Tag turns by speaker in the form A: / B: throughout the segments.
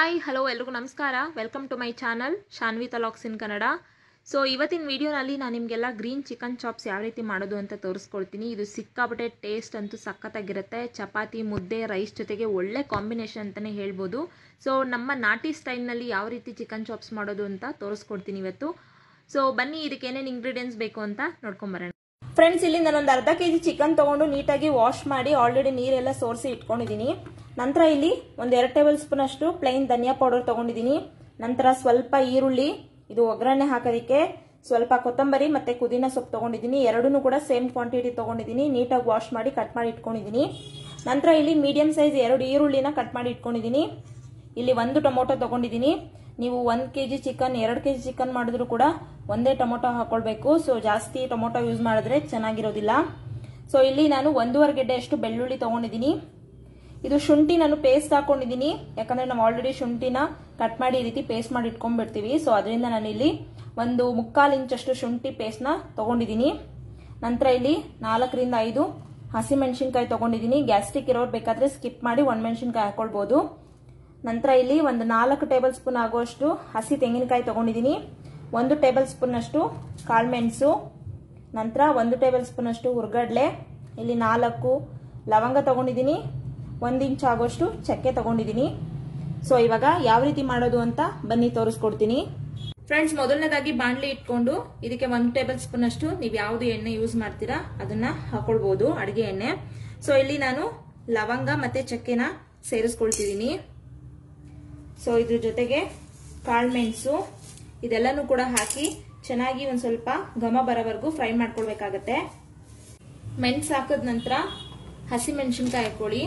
A: hi hello ಎಲ್ರಿಗೂ ನಮಸ್ಕಾರ welcome to my channel Shanvi talks in Kannada so ಇವತ್ತಿನ ವಿಡಿಯೋನಲ್ಲಿ ನಾನು ನಿಮಗೆಲ್ಲ ಗ್ರೀನ್ ಚಿಕನ್ ಚಾಪ್ಸ್ ಯಾವ ರೀತಿ ಮಾಡೋದು ಅಂತ ತೋರಿಸ್ಕೊಡ್ತೀನಿ ಇದು ಸಿಕ್ಕಾಪಟ್ಟೆ ಟೇಸ್ಟ್ ಅಂತೂ ಸಖತ್ತಾಗಿರುತ್ತೆ ಚಪಾತಿ ಮುದ್ದೆ ರೈಸ್ ಜೊತೆಗೆ ಒಳ್ಳೆ ಕಾಂಬಿನೇಷನ್ ಅಂತಲೇ ಹೇಳ್ಬೋದು ಸೊ ನಮ್ಮ ನಾಟಿ ಸ್ಟೈಲ್ನಲ್ಲಿ ಯಾವ ರೀತಿ ಚಿಕನ್ ಚಾಪ್ಸ್ ಮಾಡೋದು ಅಂತ ತೋರಿಸ್ಕೊಡ್ತೀನಿ ಇವತ್ತು ಸೊ ಬನ್ನಿ ಇದಕ್ಕೆ ಏನೇನು ಇಂಗ್ರೀಡಿಯೆಂಟ್ಸ್ ಬೇಕು ಅಂತ ನೋಡ್ಕೊಂಬರೋಣ
B: ಫ್ರೆಂಡ್ಸ್ ಇಲ್ಲಿ ನಾನೊಂದು ಅರ್ಧ ಕೆ ಜಿ ಚಿಕನ್ ತೊಗೊಂಡು ನೀಟಾಗಿ ವಾಶ್ ಮಾಡಿ ಆಲ್ರೆಡಿ ನೀರೆಲ್ಲ ಸೋರಿಸಿ ಇಟ್ಕೊಂಡಿದ್ದೀನಿ ನಂತರ ಇಲ್ಲಿ ಒಂದು ಎರಡು ಟೇಬಲ್ ಸ್ಪೂನ್ ಅಷ್ಟು ಪ್ಲೈನ್ ಧನಿಯಾ ಪೌಡರ್ ತೊಗೊಂಡಿದ್ದೀನಿ ನಂತರ ಸ್ವಲ್ಪ ಈರುಳ್ಳಿ ಇದು ಒಗ್ಗರಣೆ ಹಾಕೋದಕ್ಕೆ ಸ್ವಲ್ಪ ಕೊತ್ತಂಬರಿ ಮತ್ತೆ ಪುದೀನ ಸೊಪ್ಪು ತೊಗೊಂಡಿದ್ದೀನಿ ಎರಡೂ ಕೂಡ ಸೇಮ್ ಕ್ವಾಂಟಿಟಿ ತೊಗೊಂಡಿದ್ದೀನಿ ನೀಟಾಗಿ ವಾಶ್ ಮಾಡಿ ಕಟ್ ಮಾಡಿ ಇಟ್ಕೊಂಡಿದ್ದೀನಿ ನಂತರ ಇಲ್ಲಿ ಮೀಡಿಯಂ ಸೈಜ್ ಎರಡು ಈರುಳ್ಳಿನ ಕಟ್ ಮಾಡಿ ಇಟ್ಕೊಂಡಿದ್ದೀನಿ ಇಲ್ಲಿ ಒಂದು ಟೊಮೊಟೊ ತೊಗೊಂಡಿದ್ದೀನಿ ನೀವು ಒಂದು ಕೆ ಜಿ ಚಿಕನ್ ಎರಡು ಕೆ ಜಿ ಚಿಕನ್ ಮಾಡಿದ್ರು ಕೂಡ ಒಂದೇ ಟೊಮೊಟೊ ಹಾಕೊಳ್ಬೇಕು ಸೊ ಜಾಸ್ತಿ ಟೊಮೊಟೊ ಯೂಸ್ ಮಾಡಿದ್ರೆ ಚೆನ್ನಾಗಿರೋದಿಲ್ಲ ಸೊ ಇಲ್ಲಿ ನಾನು ಒಂದೂವರೆ ಗೆಡ್ಡೆ ಅಷ್ಟು ಬೆಳ್ಳುಳ್ಳಿ ತೊಗೊಂಡಿದ್ದೀನಿ ಇದು ಶುಂಠಿ ನಾನು ಪೇಸ್ಟ್ ಹಾಕೊಂಡಿದ್ದೀನಿ ಯಾಕಂದ್ರೆ ನಾವು ಆಲ್ರೆಡಿ ಶುಂಠಿನ ಕಟ್ ಮಾಡಿ ಈ ರೀತಿ ಪೇಸ್ಟ್ ಮಾಡಿ ಇಟ್ಕೊಂಡ್ಬಿಡ್ತೀವಿ ಸೊ ಅದರಿಂದ ನಾನು ಇಲ್ಲಿ ಒಂದು ಮುಕ್ಕಾಲು ಇಂಚಷ್ಟು ಶುಂಠಿ ಪೇಸ್ಟ್ನ ತೊಗೊಂಡಿದ್ದೀನಿ ನಂತರ ಇಲ್ಲಿ ನಾಲ್ಕರಿಂದ ಐದು ಹಸಿಮೆಣಸಿನ್ಕಾಯಿ ತೊಗೊಂಡಿದ್ದೀನಿ ಗ್ಯಾಸ್ಟ್ರಿಕ್ ಇರೋರು ಬೇಕಾದ್ರೆ ಸ್ಕಿಪ್ ಮಾಡಿ ಒಣಮೆಣಸಿನ್ಕಾಯಿ ಹಾಕೊಳ್ಬೋದು ನಂತರ ಇಲ್ಲಿ ಒಂದು ನಾಲ್ಕು ಟೇಬಲ್ ಸ್ಪೂನ್ ಆಗುವಷ್ಟು ಹಸಿ ತೆಂಗಿನಕಾಯಿ ತೊಗೊಂಡಿದ್ದೀನಿ ಒಂದು ಟೇಬಲ್ ಸ್ಪೂನ್ ಅಷ್ಟು ಕಾಳುಮೆಣಸು ನಂತರ ಒಂದು ಟೇಬಲ್ ಸ್ಪೂನ್ ಅಷ್ಟು ಹುರ್ಗಡ್ಲೆ ಇಲ್ಲಿ ನಾಲ್ಕು ಲವಂಗ ತೊಗೊಂಡಿದ್ದೀನಿ ಒಂದು ಇಂಚ್ ಆಗುವಷ್ಟು ಚಕ್ಕೆ ತೊಗೊಂಡಿದ್ದೀನಿ ಸೊ ಇವಾಗ ಯಾವ ರೀತಿ ಮಾಡೋದು ಅಂತ ಬನ್ನಿ ತೋರಿಸ್ಕೊಡ್ತೀನಿ ಫ್ರೆಂಡ್ಸ್ ಮೊದಲನೇದಾಗಿ ಬಾಣಲಿ ಇಟ್ಕೊಂಡು ಇದಕ್ಕೆ ಒಂದು ಟೇಬಲ್ ಸ್ಪೂನ್ ಅಷ್ಟು ನೀವು ಯಾವುದು ಎಣ್ಣೆ ಯೂಸ್ ಮಾಡ್ತೀರಾ ಅದನ್ನ ಹಾಕೊಳ್ಬಹುದು ಅಡುಗೆ ಎಣ್ಣೆ ಸೊ ಇಲ್ಲಿ ನಾನು ಲವಂಗ ಮತ್ತೆ ಚಕ್ಕೆನ ಸೇರಿಸ್ಕೊಳ್ತಿದ್ದೀನಿ ಸೊ ಇದ್ರ ಜೊತೆಗೆ ಕಾಳುಮೆಣಸು ಇದೆಲ್ಲನೂ ಕೂಡ ಹಾಕಿ ಚೆನ್ನಾಗಿ ಒಂದು ಸ್ವಲ್ಪ ಘಮ ಬರೋವರೆಗೂ ಫ್ರೈ ಮಾಡ್ಕೊಳ್ಬೇಕಾಗತ್ತೆ ಮೆಣಸು ಹಾಕಿದ ನಂತರ ಹಸಿ ಮೆಣಸಿನ್ಕಾಯಿ ಹಾಕೊಳ್ಳಿ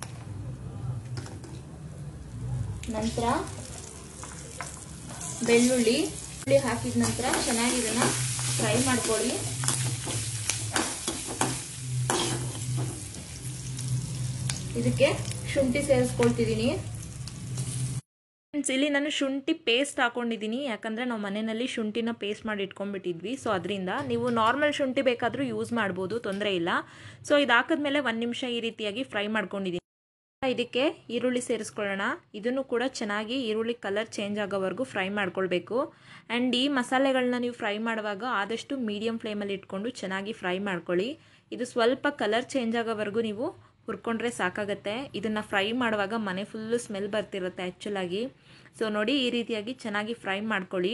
B: ನಂತರ ಬೆಳ್ಳುಳ್ಳಿ ಬೆಳ್ಳುಳ್ಳಿ ಹಾಕಿದ ನಂತರ ಚೆನ್ನಾಗಿ ಇದನ್ನ ಫ್ರೈ ಮಾಡ್ಕೊಳ್ಳಿ ಇದಕ್ಕೆ ಶುಂಠಿ ಸೇರಿಸ್ಕೊಳ್ತಿದ್ದೀನಿ
A: ಫ್ರೆಂಡ್ಸ್ ಇಲ್ಲಿ ನಾನು ಶುಂಠಿ ಪೇಸ್ಟ್ ಹಾಕೊಂಡಿದ್ದೀನಿ ಯಾಕಂದರೆ ನಾವು ಮನೆಯಲ್ಲಿ ಶುಂಠಿನ ಪೇಸ್ಟ್ ಮಾಡಿ ಇಟ್ಕೊಂಡ್ಬಿಟ್ಟಿದ್ವಿ ಸೊ ಅದರಿಂದ ನೀವು ನಾರ್ಮಲ್ ಶುಂಠಿ ಬೇಕಾದರೂ ಯೂಸ್ ಮಾಡ್ಬೋದು ತೊಂದರೆ ಇಲ್ಲ ಸೊ ಇದು ಹಾಕಿದ್ಮೇಲೆ ಒಂದು ನಿಮಿಷ ಈ ರೀತಿಯಾಗಿ ಫ್ರೈ ಮಾಡ್ಕೊಂಡಿದ್ದೀನಿ ಇದಕ್ಕೆ ಈರುಳ್ಳಿ ಸೇರಿಸ್ಕೊಳ್ಳೋಣ ಇದನ್ನು ಕೂಡ ಚೆನ್ನಾಗಿ ಈರುಳ್ಳಿ ಕಲರ್ ಚೇಂಜ್ ಆಗೋವರೆಗೂ ಫ್ರೈ ಮಾಡ್ಕೊಳ್ಬೇಕು ಆ್ಯಂಡ್ ಈ ಮಸಾಲೆಗಳನ್ನ ನೀವು ಫ್ರೈ ಮಾಡುವಾಗ ಆದಷ್ಟು ಮೀಡಿಯಮ್ ಫ್ಲೇಮಲ್ಲಿ ಇಟ್ಕೊಂಡು ಚೆನ್ನಾಗಿ ಫ್ರೈ ಮಾಡ್ಕೊಳ್ಳಿ ಇದು ಸ್ವಲ್ಪ ಕಲರ್ ಚೇಂಜ್ ಆಗೋವರೆಗೂ ನೀವು ಹುರ್ಕೊಂಡ್ರೆ ಸಾಕಾಗತ್ತೆ ಇದನ್ನು ಫ್ರೈ ಮಾಡುವಾಗ ಮನೆ ಫುಲ್ಲು ಸ್ಮೆಲ್ ಬರ್ತಿರುತ್ತೆ ಆ್ಯಕ್ಚುಲಾಗಿ ಸೊ ನೋಡಿ ಈ ರೀತಿಯಾಗಿ ಚೆನ್ನಾಗಿ ಫ್ರೈ ಮಾಡ್ಕೊಳ್ಳಿ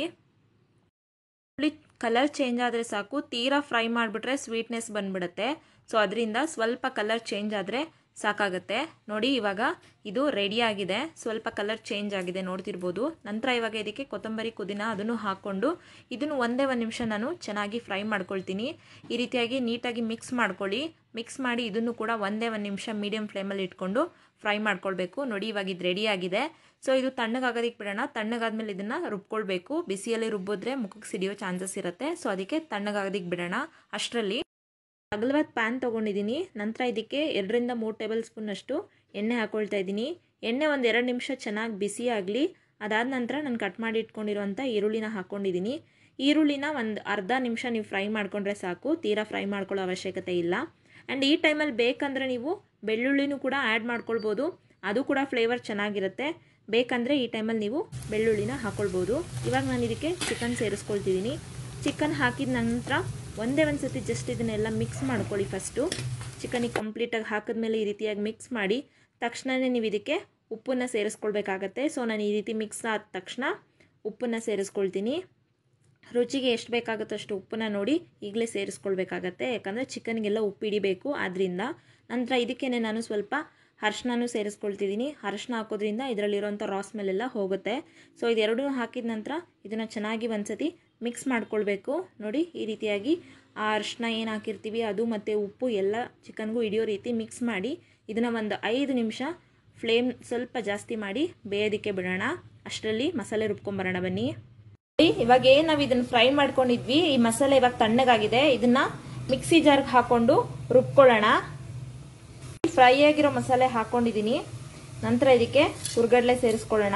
A: ಕಲರ್ ಚೇಂಜ್ ಆದರೆ ಸಾಕು ತೀರಾ ಫ್ರೈ ಮಾಡಿಬಿಟ್ರೆ ಸ್ವೀಟ್ನೆಸ್ ಬಂದ್ಬಿಡುತ್ತೆ ಸೊ ಅದರಿಂದ ಸ್ವಲ್ಪ ಕಲರ್ ಚೇಂಜ್ ಆದರೆ ಸಾಕಾಗತ್ತೆ ನೋಡಿ ಇವಾಗ ಇದು ರೆಡಿ ಆಗಿದೆ ಸ್ವಲ್ಪ ಕಲರ್ ಚೇಂಜ್ ಆಗಿದೆ ನೋಡ್ತಿರ್ಬೋದು ನಂತರ ಇವಾಗ ಇದಕ್ಕೆ ಕೊತ್ತಂಬರಿ ಪುದೀನ ಅದನ್ನು ಹಾಕ್ಕೊಂಡು ಇದನ್ನು ಒಂದೇ ಒಂದು ನಿಮಿಷ ನಾನು ಚೆನ್ನಾಗಿ ಫ್ರೈ ಮಾಡ್ಕೊಳ್ತೀನಿ ಈ ರೀತಿಯಾಗಿ ನೀಟಾಗಿ ಮಿಕ್ಸ್ ಮಾಡ್ಕೊಳ್ಳಿ ಮಿಕ್ಸ್ ಮಾಡಿ ಇದನ್ನು ಕೂಡ ಒಂದೇ ಒಂದು ನಿಮಿಷ ಮೀಡಿಯಮ್ ಫ್ಲೇಮಲ್ಲಿ ಇಟ್ಕೊಂಡು ಫ್ರೈ ಮಾಡ್ಕೊಳ್ಬೇಕು ನೋಡಿ ಇವಾಗ ಇದು ರೆಡಿ ಆಗಿದೆ ಸೊ ಇದು ತಣ್ಣಗಾಗೋದಕ್ಕೆ ಬಿಡೋಣ ತಣ್ಣಗಾದ್ಮೇಲೆ ಇದನ್ನು ರುಬ್ಕೊಳ್ಬೇಕು ಬಿಸಿಯಲ್ಲಿ ರುಬ್ಬಿದ್ರೆ ಮುಖಕ್ಕೆ ಸಿಡಿಯೋ ಚಾನ್ಸಸ್ ಇರುತ್ತೆ ಸೊ ಅದಕ್ಕೆ ತಣ್ಣಗಾಗೋದಕ್ಕೆ ಬಿಡೋಣ ಅಷ್ಟರಲ್ಲಿ ಅಗಲವಾದ ಪ್ಯಾನ್ ತೊಗೊಂಡಿದ್ದೀನಿ ನಂತರ ಇದಕ್ಕೆ ಎರಡರಿಂದ ಮೂರು ಟೇಬಲ್ ಸ್ಪೂನಷ್ಟು ಎಣ್ಣೆ ಹಾಕ್ಕೊಳ್ತಾ ಇದ್ದೀನಿ ಎಣ್ಣೆ ಒಂದು ಎರಡು ನಿಮಿಷ ಚೆನ್ನಾಗಿ ಬಿಸಿ ಆಗಲಿ ಅದಾದ ನಂತರ ನಾನು ಕಟ್ ಮಾಡಿ ಇಟ್ಕೊಂಡಿರೋಂಥ ಈರುಳ್ಳಿನ ಹಾಕ್ಕೊಂಡಿದ್ದೀನಿ ಈರುಳ್ಳಿನ ಒಂದು ಅರ್ಧ ನಿಮಿಷ ನೀವು ಫ್ರೈ ಮಾಡಿಕೊಂಡ್ರೆ ಸಾಕು ತೀರಾ ಫ್ರೈ ಮಾಡ್ಕೊಳ್ಳೋ ಅವಶ್ಯಕತೆ ಇಲ್ಲ ಆ್ಯಂಡ್ ಈ ಟೈಮಲ್ಲಿ ಬೇಕಂದರೆ ನೀವು ಬೆಳ್ಳುಳ್ಳಿನೂ ಕೂಡ ಆ್ಯಡ್ ಮಾಡ್ಕೊಳ್ಬೋದು ಅದು ಕೂಡ ಫ್ಲೇವರ್ ಚೆನ್ನಾಗಿರುತ್ತೆ ಬೇಕಂದರೆ ಈ ಟೈಮಲ್ಲಿ ನೀವು ಬೆಳ್ಳುಳ್ಳಿನ ಹಾಕ್ಕೊಳ್ಬೋದು ಇವಾಗ ನಾನು ಇದಕ್ಕೆ ಚಿಕನ್ ಸೇರಿಸ್ಕೊಳ್ತಿದ್ದೀನಿ ಚಿಕನ್ ಹಾಕಿದ ನಂತರ ಒಂದೇ ಒಂದು ಸತಿ ಜಸ್ಟ್ ಇದನ್ನೆಲ್ಲ ಮಿಕ್ಸ್ ಮಾಡ್ಕೊಳ್ಳಿ ಫಸ್ಟು ಚಿಕನಿಗೆ ಕಂಪ್ಲೀಟಾಗಿ ಹಾಕಿದ್ಮೇಲೆ ಈ ರೀತಿಯಾಗಿ ಮಿಕ್ಸ್ ಮಾಡಿ ತಕ್ಷಣವೇ ನೀವು ಇದಕ್ಕೆ ಉಪ್ಪನ್ನು ಸೇರಿಸ್ಕೊಳ್ಬೇಕಾಗತ್ತೆ ಸೊ ನಾನು ಈ ರೀತಿ ಮಿಕ್ಸ್ ಆದ ತಕ್ಷಣ ಉಪ್ಪನ್ನು ಸೇರಿಸ್ಕೊಳ್ತೀನಿ ರುಚಿಗೆ ಎಷ್ಟು ಬೇಕಾಗುತ್ತೋ ಅಷ್ಟು ಉಪ್ಪನ್ನ ನೋಡಿ ಈಗಲೇ ಸೇರಿಸ್ಕೊಳ್ಬೇಕಾಗತ್ತೆ ಯಾಕಂದರೆ ಚಿಕನ್ಗೆಲ್ಲ ಉಪ್ಪು ಹಿಡಿಬೇಕು ಆದ್ದರಿಂದ ನಂತರ ಇದಕ್ಕೇ ನಾನು ಸ್ವಲ್ಪ ಅರ್ಶಿನೂ ಸೇರಿಸ್ಕೊಳ್ತಿದ್ದೀನಿ ಅರ್ಶಿನ ಹಾಕೋದ್ರಿಂದ ಇದರಲ್ಲಿರೋಂಥ ರಾ ಸ್ಮೆಲ್ಲೆಲ್ಲ ಹೋಗುತ್ತೆ ಸೊ ಇದೆರಡೂ ಹಾಕಿದ ನಂತರ ಇದನ್ನು ಚೆನ್ನಾಗಿ ಒಂದ್ಸತಿ ಮಿಕ್ಸ್ ಮಾಡ್ಕೊಳ್ಬೇಕು ನೋಡಿ ಈ ರೀತಿಯಾಗಿ ಆ ಅರ್ಶಿನ ಏನು ಹಾಕಿರ್ತೀವಿ ಅದು ಮತ್ತು ಉಪ್ಪು ಎಲ್ಲ ಚಿಕನ್ಗೂ ಹಿಡಿಯೋ ರೀತಿ ಮಿಕ್ಸ್ ಮಾಡಿ ಇದನ್ನು ಒಂದು ಐದು ನಿಮಿಷ ಫ್ಲೇಮ್ ಸ್ವಲ್ಪ ಜಾಸ್ತಿ ಮಾಡಿ ಬೇಯೋದಕ್ಕೆ ಬಿಡೋಣ ಅಷ್ಟರಲ್ಲಿ ಮಸಾಲೆ ರುಬ್ಕೊಂಬರೋಣ ಬನ್ನಿ
B: ಇವಾಗ ಏನು ನಾವು ಇದನ್ನ ಫ್ರೈ ಮಾಡ್ಕೊಂಡಿದ್ವಿ ಈ ಮಸಾಲೆ ಇವಾಗ ತಣ್ಣಗಾಗಿದೆ ಇದನ್ನ ಮಿಕ್ಸಿ ಜಾರ್ಗೆ ಹಾಕೊಂಡು ರುಬ್ಕೊಳ್ಳೋಣ ಫ್ರೈ ಆಗಿರೋ ಮಸಾಲೆ ಹಾಕೊಂಡಿದ್ದೀನಿ ನಂತರ ಇದಕ್ಕೆ ಹುರ್ಗಡ್ಲೆ ಸೇರಿಸ್ಕೊಳ್ಳೋಣ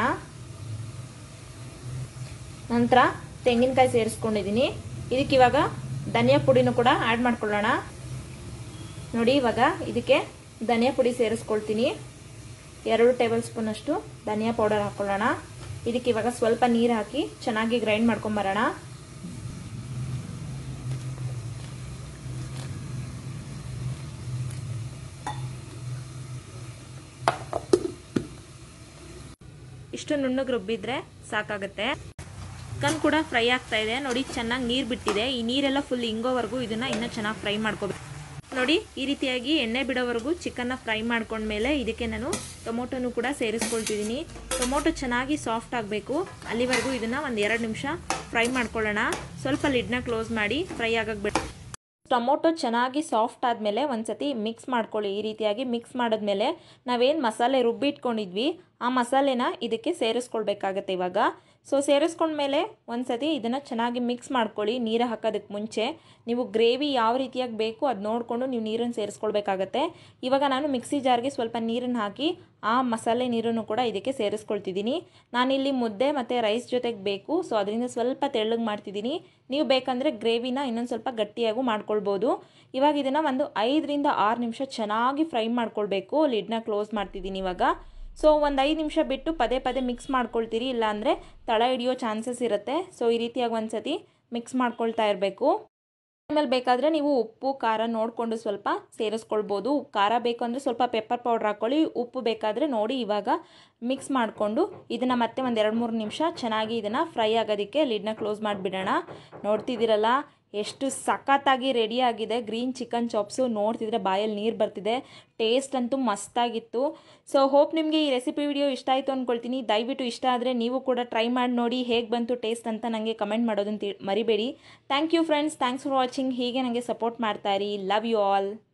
B: ನಂತರ ತೆಂಗಿನಕಾಯಿ ಸೇರಿಸ್ಕೊಂಡಿದ್ದೀನಿ ಇದಕ್ಕೆ ಇವಾಗ ಧನಿಯಾ ಪುಡಿನೂ ಕೂಡ ಆ್ಯಡ್ ಮಾಡ್ಕೊಳ್ಳೋಣ ನೋಡಿ ಇವಾಗ ಇದಕ್ಕೆ ಧನಿಯಾ ಪುಡಿ ಸೇರಿಸ್ಕೊಳ್ತೀನಿ ಎರಡು ಟೇಬಲ್ ಸ್ಪೂನಷ್ಟು ಧನಿಯಾ ಪೌಡರ್ ಹಾಕೊಳ್ಳೋಣ ಇದಕ್ಕೆ ಇವಾಗ ಸ್ವಲ್ಪ ನೀರು ಹಾಕಿ ಚೆನ್ನಾಗಿ ಗ್ರೈಂಡ್ ಮಾಡ್ಕೊಂಬರೋಣ
A: ಇಷ್ಟು ನುಣ್ಣಗೆ ರುಬ್ಬಿದ್ರೆ ಸಾಕಾಗುತ್ತೆ ಚಿಕನ್ ಕೂಡ ಫ್ರೈ ಆಗ್ತಾ ಇದೆ ನೋಡಿ ಚೆನ್ನಾಗಿ ನೀರು ಬಿಟ್ಟಿದೆ ಈ ನೀರೆಲ್ಲ ಫುಲ್ ಇಂಗೋವರೆಗೂ ಇದನ್ನ ಇನ್ನೂ ಚೆನ್ನಾಗಿ ಫ್ರೈ ಮಾಡ್ಕೋಬೇಕು ನೋಡಿ ಈ ರೀತಿಯಾಗಿ ಎಣ್ಣೆ ಬಿಡೋವರೆಗೂ ಚಿಕನ್ನ ಫ್ರೈ ಮಾಡ್ಕೊಂಡ್ಮೇಲೆ ಇದಕ್ಕೆ ನಾನು ಟೊಮೊಟೊನು ಕೂಡ ಸೇರಿಸ್ಕೊಳ್ತಿದ್ದೀನಿ ಟೊಮೊಟೊ ಚೆನ್ನಾಗಿ ಸಾಫ್ಟ್ ಆಗಬೇಕು ಅಲ್ಲಿವರೆಗೂ ಇದನ್ನು ಒಂದು ಎರಡು ನಿಮಿಷ ಫ್ರೈ ಮಾಡ್ಕೊಳ್ಳೋಣ ಸ್ವಲ್ಪ ಲಿಡ್ನ ಕ್ಲೋಸ್ ಮಾಡಿ ಫ್ರೈ ಆಗಕ್ಕೆ ಬಿಟ್ಟು ಟೊಮೊಟೊ ಚೆನ್ನಾಗಿ ಸಾಫ್ಟ್ ಆದಮೇಲೆ ಒಂದ್ಸತಿ ಮಿಕ್ಸ್ ಮಾಡ್ಕೊಳ್ಳಿ ಈ ರೀತಿಯಾಗಿ ಮಿಕ್ಸ್ ಮಾಡಿದ್ಮೇಲೆ ನಾವೇನು ಮಸಾಲೆ ರುಬ್ಬಿಟ್ಕೊಂಡಿದ್ವಿ ಆ ಮಸಾಲೆನ ಇದಕ್ಕೆ ಸೇರಿಸ್ಕೊಳ್ಬೇಕಾಗತ್ತೆ ಇವಾಗ ಸೊ ಸೇರಿಸ್ಕೊಂಡ್ಮೇಲೆ ಒಂದ್ಸತಿ ಇದನ್ನು ಚೆನ್ನಾಗಿ ಮಿಕ್ಸ್ ಮಾಡ್ಕೊಳ್ಳಿ ನೀರು ಹಾಕೋದಕ್ಕೆ ಮುಂಚೆ ನೀವು ಗ್ರೇವಿ ಯಾವ ರೀತಿಯಾಗಿ ಬೇಕು ಅದು ನೋಡಿಕೊಂಡು ನೀವು ನೀರನ್ನು ಸೇರಿಸ್ಕೊಳ್ಬೇಕಾಗತ್ತೆ ಇವಾಗ ನಾನು ಮಿಕ್ಸಿ ಜಾರ್ಗೆ ಸ್ವಲ್ಪ ನೀರನ್ನು ಹಾಕಿ ಆ ಮಸಾಲೆ ನೀರನ್ನು ಕೂಡ ಇದಕ್ಕೆ ಸೇರಿಸ್ಕೊಳ್ತಿದ್ದೀನಿ ನಾನಿಲ್ಲಿ ಮುದ್ದೆ ಮತ್ತು ರೈಸ್ ಜೊತೆಗೆ ಬೇಕು ಸೊ ಅದರಿಂದ ಸ್ವಲ್ಪ ತೆಳ್ಳಗೆ ಮಾಡ್ತಿದ್ದೀನಿ ನೀವು ಬೇಕಂದರೆ ಗ್ರೇವಿನ ಇನ್ನೊಂದು ಸ್ವಲ್ಪ ಗಟ್ಟಿಯಾಗೂ ಮಾಡ್ಕೊಳ್ಬೋದು ಇವಾಗ ಇದನ್ನು ಒಂದು ಐದರಿಂದ ಆರು ನಿಮಿಷ ಚೆನ್ನಾಗಿ ಫ್ರೈ ಮಾಡ್ಕೊಳ್ಬೇಕು ಲಿಡ್ನ ಕ್ಲೋಸ್ ಮಾಡ್ತಿದ್ದೀನಿ ಇವಾಗ ಸೊ ಒಂದು ಐದು ನಿಮಿಷ ಬಿಟ್ಟು ಪದೇ ಪದೇ ಮಿಕ್ಸ್ ಮಾಡ್ಕೊಳ್ತೀರಿ ಇಲ್ಲಾಂದರೆ ತಳ ಹಿಡಿಯೋ ಚಾನ್ಸಸ್ ಇರುತ್ತೆ ಸೊ ಈ ರೀತಿಯಾಗಿ ಒಂದು ಸತಿ ಮಿಕ್ಸ್ ಮಾಡ್ಕೊಳ್ತಾ ಇರಬೇಕು ಆಮೇಲೆ ಬೇಕಾದರೆ ನೀವು ಉಪ್ಪು ಖಾರ ನೋಡಿಕೊಂಡು ಸ್ವಲ್ಪ ಸೇರಿಸ್ಕೊಳ್ಬೋದು ಖಾರ ಬೇಕು ಅಂದರೆ ಸ್ವಲ್ಪ ಪೆಪ್ಪರ್ ಪೌಡ್ರ್ ಹಾಕ್ಕೊಳ್ಳಿ ಉಪ್ಪು ಬೇಕಾದರೆ ನೋಡಿ ಇವಾಗ ಮಿಕ್ಸ್ ಮಾಡಿಕೊಂಡು ಇದನ್ನು ಮತ್ತೆ ಒಂದು ಎರಡು ಮೂರು ನಿಮಿಷ ಚೆನ್ನಾಗಿ ಇದನ್ನು ಫ್ರೈ ಆಗೋದಕ್ಕೆ ಲಿಡ್ನ ಕ್ಲೋಸ್ ಮಾಡಿಬಿಡೋಣ ನೋಡ್ತಿದ್ದೀರಲ್ಲ ಎಷ್ಟು ಸಖತ್ತಾಗಿ ರೆಡಿಯಾಗಿದೆ ಗ್ರೀನ್ ಚಿಕನ್ ಚಾಪ್ಸು ನೋಡ್ತಿದ್ರೆ ಬಾಯಲ್ಲಿ ನೀರು ಬರ್ತಿದೆ ಟೇಸ್ಟ್ ಅಂತೂ ಮಸ್ತಾಗಿತ್ತು ಸೊ ಹೋಪ್ ನಿಮಗೆ ಈ ರೆಸಿಪಿ ವಿಡಿಯೋ ಇಷ್ಟ ಆಯಿತು ಅಂದ್ಕೊಳ್ತೀನಿ ದಯವಿಟ್ಟು ಇಷ್ಟ ಆದರೆ ನೀವು ಕೂಡ ಟ್ರೈ ಮಾಡಿ ನೋಡಿ ಹೇಗೆ ಬಂತು ಟೇಸ್ಟ್ ಅಂತ ನನಗೆ ಕಮೆಂಟ್ ಮಾಡೋದನ್ನು ಮರಿಬೇಡಿ thank you friends thanks for watching ಹೀಗೆ ನನಗೆ ಸಪೋರ್ಟ್ ಮಾಡ್ತಾ ಇರಿ ಲವ್ ಯು ಆಲ್